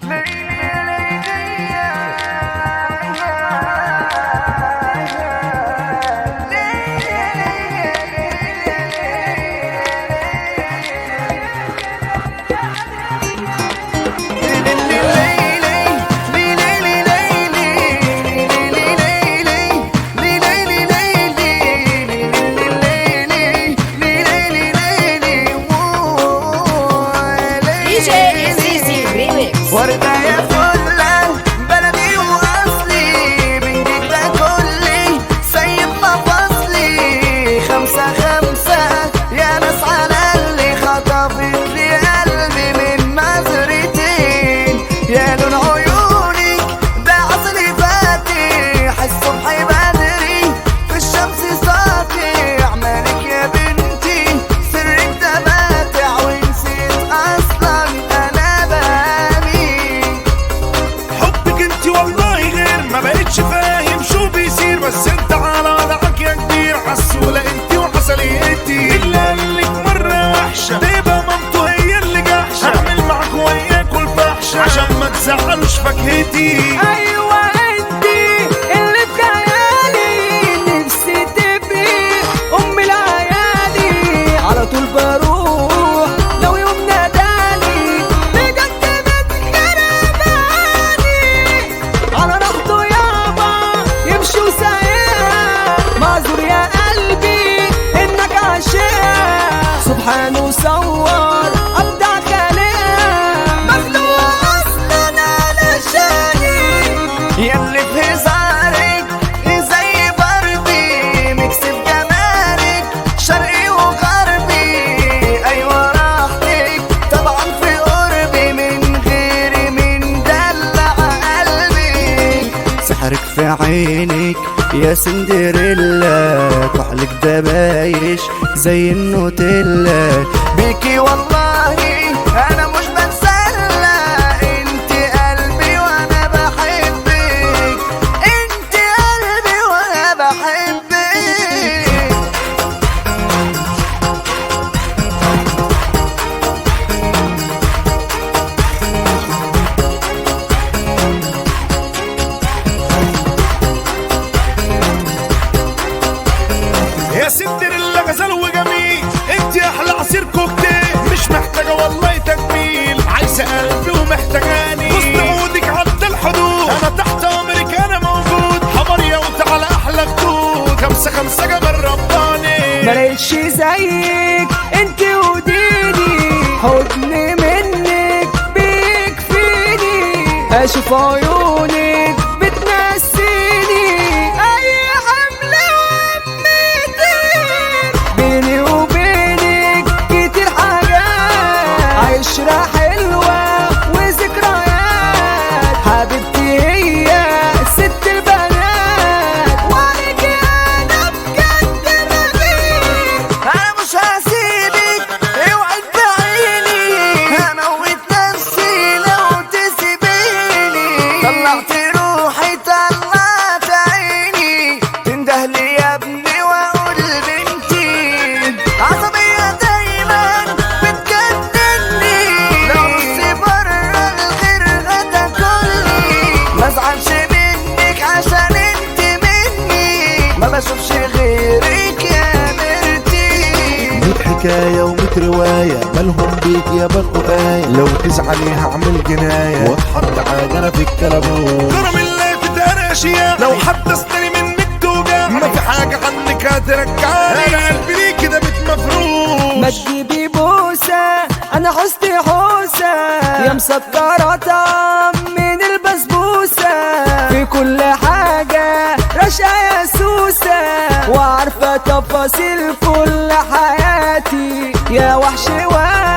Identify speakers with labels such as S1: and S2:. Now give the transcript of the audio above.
S1: دي جي زيزي ريميكس
S2: وردة يا فلة بلدي وأصلي من جدة كلي سيب مفاصلي خمسة خمسة يا ناس على اللي خطفت لي قلبي من نظرتين يا لون عيونك ده عصري فاتح الصبح بدري في الشمس ساطع مالك يا بنتي سرك ده ماتع ونسيت اصلا انا بامي
S3: حبك انت والله غير ما بقتش فاهم شو بيصير بس انت على وضعك يا كبير عسولة انت وعسليتي الا قالك مرة وحشة تبقى مامته هي اللي جحشة اعمل معك وياكل فحشة عشان ما تزعلوش فاكهتي
S2: ايوه انتي اللي في خيالي نفسي تبقي ام العيالي على طول بروح لو يوم ناداني بجد بتكرماني على رخته يابا يمشوا سايق معذور يا قلبي انك عشاق سبحانه صور ابدع كلام مخلوق اصلا علشاني ياللي في هزارك زي باربي ميكس في جمالك شرقي وغربي ايوه راحتك طبعا في قربي من غيري من دلع قلبي سحرك في عينك يا سندريلا كحلك ده بايش زي النوتيلا بيكي والله انا مش بتسلى انت قلبي وانا بحبك انت قلبي وانا بحبك
S3: يا سندريلا غزال وجميل انت احلى عصير كوكتيل مش محتاجه والله تجميل عايزه قلبي ومحتاجاني وسط عودك عدى الحدود انا تحت امرك انا موجود حمر يا وتعالى احلى خدود خمسه خمسه جبل رباني
S2: ملقتش زيك انت وديني حضن منك بيكفيني اشوف عيونك بتنسيني اي حمل وامتين بيني وبينك كتير حاجات عشرة حلوة وذكريات حبيبتي هي ست البنات وعليك انا بجد بغير انا مش هسيبك اوعي تبعيني هموت نفسي لو تسيبيني طلعت روحي طلعت عيني تنده لي يا ابني واقول بنتي عصبية دايما بتجنني لو بصي بره الغير غدا كلي ما ازعلش منك عشان انت مني ما بشوفش غيرك يا مرتي
S4: ميت حكاية وميت رواية مالهم بيك يا بنو آية لو تزعلي هعمل جناية واتحط عجنة في الكلامون
S3: كرم الله تتقرا اشياء لو حدثتني منك توجع ما في حاجه عنك هترجعني انا قلبي ليه كده بيت مفروش
S2: ما تجيبي بوسة أنا حستي حوسة يا مسكرة طعم من البسبوسة في كل حاجة رشقة يا سوسة وعارفة تفاصيل كل حياتي يا وحش واحد